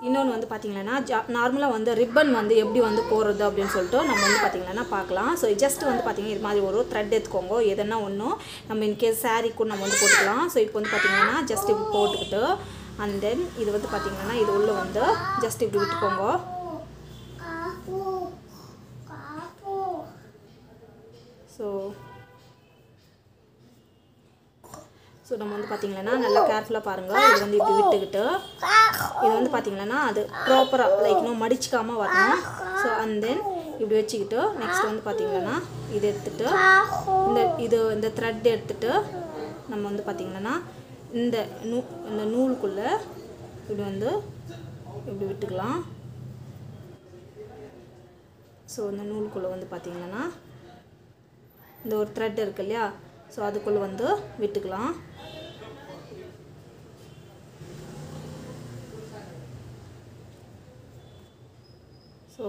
இன்னொன்று வந்து பார்த்தீங்கன்னா ஜா நார்மலாக வந்து ரிப்பன் வந்து எப்படி வந்து போடுறது அப்படின்னு சொல்லிட்டு நம்ம வந்து பார்த்தீங்கன்னா பார்க்கலாம் ஸோ ஜஸ்ட் வந்து பார்த்தீங்கன்னா இது மாதிரி ஒரு த்ரெட் எடுத்துக்கோங்க எதனா ஒன்றும் நம்ம இன்கேஸ் சாரீக்கும் நம்ம வந்து போட்டுக்கலாம் ஸோ இப்போ வந்து பார்த்தீங்கன்னா ஜஸ்ட் இப்படி போட்டுக்கிட்டு அண்ட் தென் இது வந்து பார்த்தீங்கன்னா இது உள்ள வந்து ஜஸ்ட் இப்படி விட்டுக்கோங்க ஸோ ஸோ நம்ம வந்து பார்த்தீங்கன்னா நல்லா கேர்ஃபுல்லாக பாருங்கள் இது வந்து இப்படி விட்டுக்கிட்டு இது வந்து பார்த்தீங்கன்னா அது ப்ராப்பராக லைக் இன்னும் மடிச்சிக்காமல் வரணும் ஸோ அண்ட் தென் இப்படி வச்சுக்கிட்டு நெக்ஸ்ட் வந்து பார்த்தீங்கன்னா இது எடுத்துட்டு இந்த இது இந்த த்ரெட் எடுத்துட்டு நம்ம வந்து பார்த்தீங்கன்னா இந்த நூ இந்த நூலுக்குள்ளே இப்படி வந்து இப்படி விட்டுக்கலாம் ஸோ இந்த நூலுக்குள்ளே வந்து பார்த்தீங்கன்னா இந்த ஒரு த்ரெட் இருக்கு இல்லையா ஸோ அதுக்குள்ளே வந்து விட்டுக்கலாம் ஸோ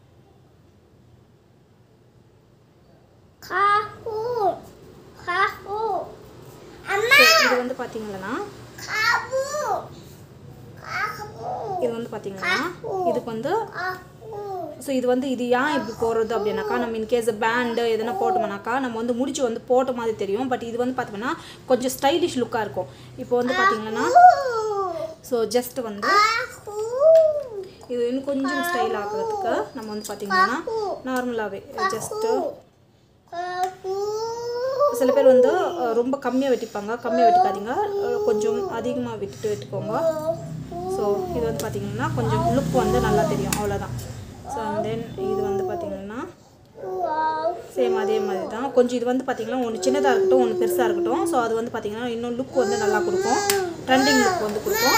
காப்பு காப்பு அம்மா இது வந்து பார்த்தீங்கன்னா காப்பு காப்பு இது வந்து பார்த்தீங்கன்னா இதுக்கு வந்து காப்பு ஸோ இது வந்து இது ஏன் இப்படி போடுறது அப்படின்னாக்கா நம்ம இன்கேஸ் பேண்டு எதனா போட்டோம்னாக்கா நம்ம வந்து முடிச்சு வந்து போட்ட மாதிரி தெரியும் பட் இது வந்து பார்த்தோம்னா கொஞ்சம் ஸ்டைலிஷ் லுக்காக இருக்கும் இப்போ வந்து பார்த்தீங்கன்னா ஸோ ஜஸ்ட் வந்து காப்பு இது இன்னும் கொஞ்சம் ஸ்டைல் ஆகிறதுக்கு நம்ம வந்து பார்த்தீங்கன்னா நார்மலாகவே ஜஸ்ட்டு காப்பு சில பேர் வந்து அஹ், ரொம்ப கம்மியாக வெட்டிப்பாங்க கம்மியாக வெட்டிக்காதீங்க அஹ், கொஞ்சம் அதிகமாக விட்டுட்டு வெட்டிக்கோங்க ஸோ இது வந்து பார்த்தீங்கன்னா கொஞ்சம் லுக் வந்து நல்லா தெரியும் அவ்வளோதான் ஸோ தென் இது வந்து பார்த்தீங்கன்னா சேம் அதே மாதிரி தான் கொஞ்சம் இது வந்து பார்த்தீங்கன்னா ஒன்று சின்னதாக இருக்கட்டும் ஒன்று பெருசாக இருக்கட்டும் ஸோ அது வந்து பார்த்தீங்கன்னா இன்னும் லுக் வந்து நல்லா கொடுக்கும் ட்ரெண்டிங் லுக் வந்து கொடுக்கும்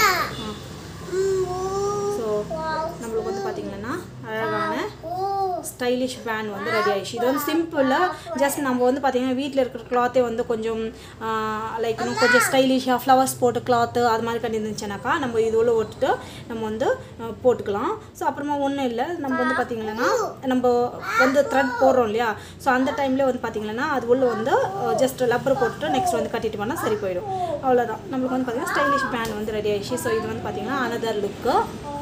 ஸோ நம்மளுக்கு வந்து பார்த்தீங்கன்னா அழகான ஸ்டைலிஷ் பேண்ட் வந்து ரெடி ஆயிடுச்சு இது வந்து சிம்பிளாக ஜஸ்ட் நம்ம வந்து பார்த்தீங்கன்னா வீட்டில் இருக்கிற கிளாத்தே வந்து கொஞ்சம் லைக் இன்னும் கொஞ்சம் ஸ்டைலிஷாக ஃப்ளவர்ஸ் போட்டு கிளாத்து அது மாதிரி கட்டி இருந்துச்சுனாக்கா நம்ம இது உள்ள ஒட்டுட்டு நம்ம வந்து ஆஹ், போட்டுக்கலாம் ஸோ அப்புறமா ஒன்றும் இல்லை நம்ம வந்து பார்த்தீங்கன்னா நம்ம வந்து த்ரெட் போடுறோம் இல்லையா ஸோ அந்த டைம்லேயே வந்து பார்த்தீங்கன்னா அது உள்ள வந்து ஜஸ்ட் லப்பர் போட்டுட்டு நெக்ஸ்ட் வந்து கட்டிட்டு போனால் சரி போயிடும் அவ்வளோதான் நம்மளுக்கு வந்து பார்த்தீங்கன்னா ஸ்டைலிஷ் பேண்ட் வந்து ரெடி ஆயிடுச்சு ஸோ இது வந்து பார்த்தீங்கன்னா அனதர் லுக்கு